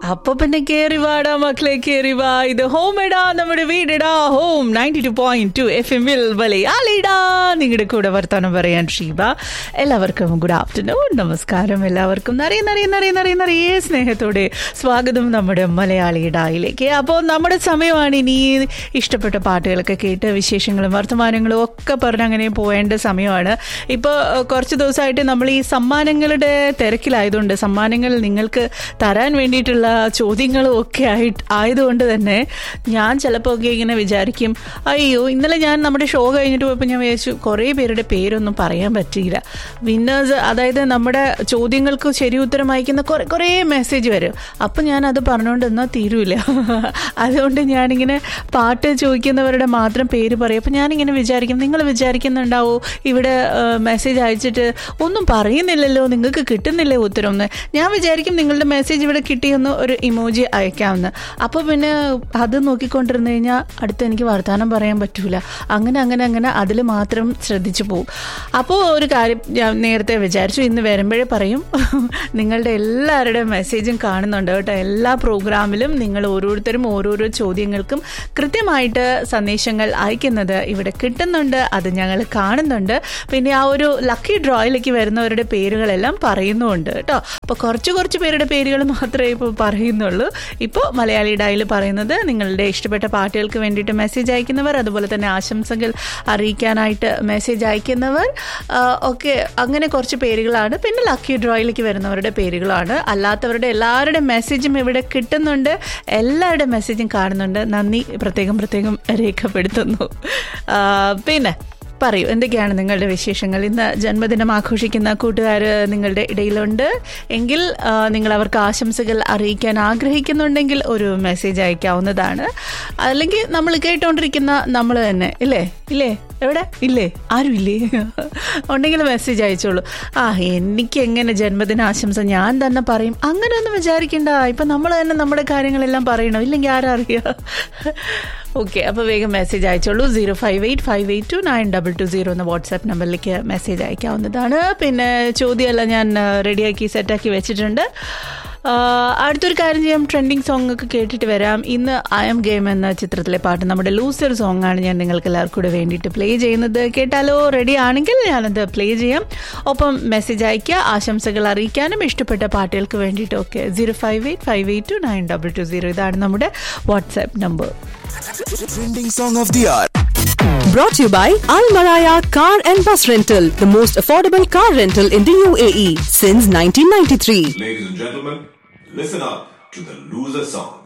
അപ്പൊ പിന്നെ കേറി വാടാ മക്കളെ കേറി വാ ഇത് ഹോം ഇടാ നമ്മുടെ വീടിടാ home ninety two point two F എമ്മിൽ മലയാളിടാ നിങ്ങളുടെ കൂടെ വർത്തമാനം പറയാൻ ഷീബ എല്ലാവർക്കും ഗുഡ് ആഫ്റ്റർനൂൺ നമസ്കാരം എല്ലാവർക്കും നിറയെ നിറയെ നിറയെ നിറയെ നിറയെ സ്നേഹത്തോടെ സ്വാഗതം നമ്മുടെ മലയാളിയിടായിലേക്ക് അപ്പോൾ നമ്മുടെ സമയമാണ് ഇനി ഇഷ്ടപ്പെട്ട പാട്ടുകളൊക്കെ കേട്ട് വിശേഷങ്ങളും വർത്തമാനങ്ങളും ഒക്കെ പറഞ്ഞ് അങ്ങനെ പോവേണ്ട സമയമാണ് ഇപ്പോൾ കുറച്ച് ദിവസമായിട്ട് നമ്മൾ ഈ സമ്മാനങ്ങളുടെ തിരക്കിലായതുകൊണ്ട് സമ്മാനങ്ങൾ നിങ്ങൾക്ക് തരാൻ വേണ്ടിയിട്ടുള്ള ചോദ്യങ്ങളും ഒക്കെ ആയിട്ട് ആയതുകൊണ്ട് തന്നെ ഞാൻ ചിലപ്പോൾ ഒക്കെ ഇങ്ങനെ വിചാരിക്കും അയ്യോ ഇന്നലെ ഞാൻ നമ്മുടെ ഷോ കഴിഞ്ഞിട്ട് പോയപ്പോൾ ഞാൻ വിചാരിച്ചു കുറേ പേരുടെ പേരൊന്നും പറയാൻ പറ്റിയില്ല വിന്നേഴ്സ് അതായത് നമ്മുടെ ചോദ്യങ്ങൾക്ക് ശരി ഉത്തരം അയക്കുന്ന കുറേ കുറേ മെസ്സേജ് വരും അപ്പം ഞാൻ അത് പറഞ്ഞുകൊണ്ട് എന്നാൽ തീരൂല അതുകൊണ്ട് ഞാനിങ്ങനെ പാട്ട് ചോദിക്കുന്നവരുടെ മാത്രം പേര് പറയും അപ്പം ഞാനിങ്ങനെ വിചാരിക്കും നിങ്ങൾ വിചാരിക്കുന്നുണ്ടാവോ ഇവിടെ മെസ്സേജ് അയച്ചിട്ട് ഒന്നും പറയുന്നില്ലല്ലോ നിങ്ങൾക്ക് കിട്ടുന്നില്ലേ ഉത്തരം എന്ന് ഞാൻ വിചാരിക്കും നിങ്ങളുടെ മെസ്സേജ് ഇവിടെ കിട്ടിയെന്ന് ഒരു ഇമോജി അയക്കാമെന്ന് അപ്പോൾ പിന്നെ അത് നോക്കിക്കൊണ്ടിരുന്നു കഴിഞ്ഞാൽ അടുത്ത് എനിക്ക് വർത്തമാനം പറയാൻ പറ്റൂല അങ്ങനെ അങ്ങനെ അങ്ങനെ അതിൽ മാത്രം ശ്രദ്ധിച്ചു പോകും അപ്പോൾ ഒരു കാര്യം ഞാൻ നേരത്തെ വിചാരിച്ചു ഇന്ന് വരുമ്പോഴേ പറയും നിങ്ങളുടെ എല്ലാവരുടെയും മെസ്സേജും കാണുന്നുണ്ട് കേട്ടോ എല്ലാ പ്രോഗ്രാമിലും നിങ്ങൾ ഓരോരുത്തരും ഓരോരോ ചോദ്യങ്ങൾക്കും കൃത്യമായിട്ട് സന്ദേശങ്ങൾ അയക്കുന്നത് ഇവിടെ കിട്ടുന്നുണ്ട് അത് ഞങ്ങൾ കാണുന്നുണ്ട് പിന്നെ ആ ഒരു ലക്കി ഡ്രോയിലേക്ക് വരുന്നവരുടെ പേരുകളെല്ലാം പറയുന്നുമുണ്ട് കേട്ടോ അപ്പോൾ കുറച്ച് കുറച്ച് പേരുടെ പേരുകൾ മാത്രമേ ഇപ്പോൾ പറയുന്നുള്ളൂ ഇപ്പോൾ മലയാളി ഡായിൽ പറയുന്നത് നിങ്ങളുടെ ഇഷ്ടപ്പെട്ട പാട്ടുകൾക്ക് വേണ്ടിയിട്ട് മെസ്സേജ് അയക്കുന്നവർ അതുപോലെ തന്നെ ആശംസകൾ അറിയിക്കാനായിട്ട് മെസ്സേജ് അയക്കുന്നവർ ഒക്കെ അങ്ങനെ കുറച്ച് പേരുകളാണ് പിന്നെ ലക്കി ഡ്രോയിലേക്ക് വരുന്നവരുടെ പേരുകളാണ് അല്ലാത്തവരുടെ എല്ലാവരുടെ മെസ്സേജും ഇവിടെ കിട്ടുന്നുണ്ട് എല്ലാവരുടെ മെസ്സേജും കാണുന്നുണ്ട് നന്ദി പ്രത്യേകം പ്രത്യേകം രേഖപ്പെടുത്തുന്നു പിന്നെ പറയൂ എന്തൊക്കെയാണ് നിങ്ങളുടെ വിശേഷങ്ങൾ ഇന്ന് ജന്മദിനം ആഘോഷിക്കുന്ന കൂട്ടുകാർ നിങ്ങളുടെ ഇടയിലുണ്ട് എങ്കിൽ നിങ്ങൾ അവർക്ക് ആശംസകൾ അറിയിക്കാൻ ആഗ്രഹിക്കുന്നുണ്ടെങ്കിൽ ഒരു മെസ്സേജ് അയക്കാവുന്നതാണ് അല്ലെങ്കിൽ നമ്മൾ കേട്ടുകൊണ്ടിരിക്കുന്ന നമ്മൾ തന്നെ ഇല്ലേ ഇല്ലേ എവിടെ ഇല്ലേ ആരും ഇല്ലേ ഉണ്ടെങ്കിൽ മെസ്സേജ് അയച്ചോളൂ ആ എനിക്ക് എങ്ങനെ ജന്മദിന ആശംസ ഞാൻ തന്നെ പറയും അങ്ങനെ ഒന്നും വിചാരിക്കണ്ട ഇപ്പം നമ്മൾ തന്നെ നമ്മുടെ കാര്യങ്ങളെല്ലാം പറയണം ഇല്ലെങ്കിൽ ആരാ അറിയുക ഓക്കെ അപ്പോൾ വേഗം മെസ്സേജ് അയച്ചോളൂ zero five eight five eight two nine double two zero എന്ന വാട്സാപ്പ് നമ്പറിലേക്ക് മെസ്സേജ് അയക്കാവുന്നതാണ് പിന്നെ ചോദ്യമെല്ലാം ഞാൻ റെഡിയാക്കി സെറ്റാക്കി വെച്ചിട്ടുണ്ട് അടുത്തൊരു കാര്യം ചെയ്യാം ട്രെൻഡിങ് സോങ് ഒക്കെ കേട്ടിട്ട് വരാം ഇന്ന് ഐ എം ഗെയിം എന്ന ചിത്രത്തിലെ പാട്ട് നമ്മുടെ ലൂസർ സോങ് ആണ് ഞാൻ നിങ്ങൾക്ക് എല്ലാവർക്കും കൂടെ വേണ്ടിയിട്ട് പ്ലേ ചെയ്യുന്നത് കേട്ടാലോ റെഡി ആണെങ്കിൽ ഞാനത് പ്ലേ ചെയ്യാം ഒപ്പം മെസ്സേജ് അയക്കുക ആശംസകൾ അറിയിക്കാനും ഇഷ്ടപ്പെട്ട പാട്ടുകൾക്ക് വേണ്ടിയിട്ടും ഒക്കെ zero five eight five eight two nine double two zero ഇതാണ് നമ്മുടെ WhatsApp number Trending song of the hour. Brought to you by Al Maraya Car and Bus Rental, the most affordable car rental in the UAE since 1993. Ladies and gentlemen, listen up to the loser song.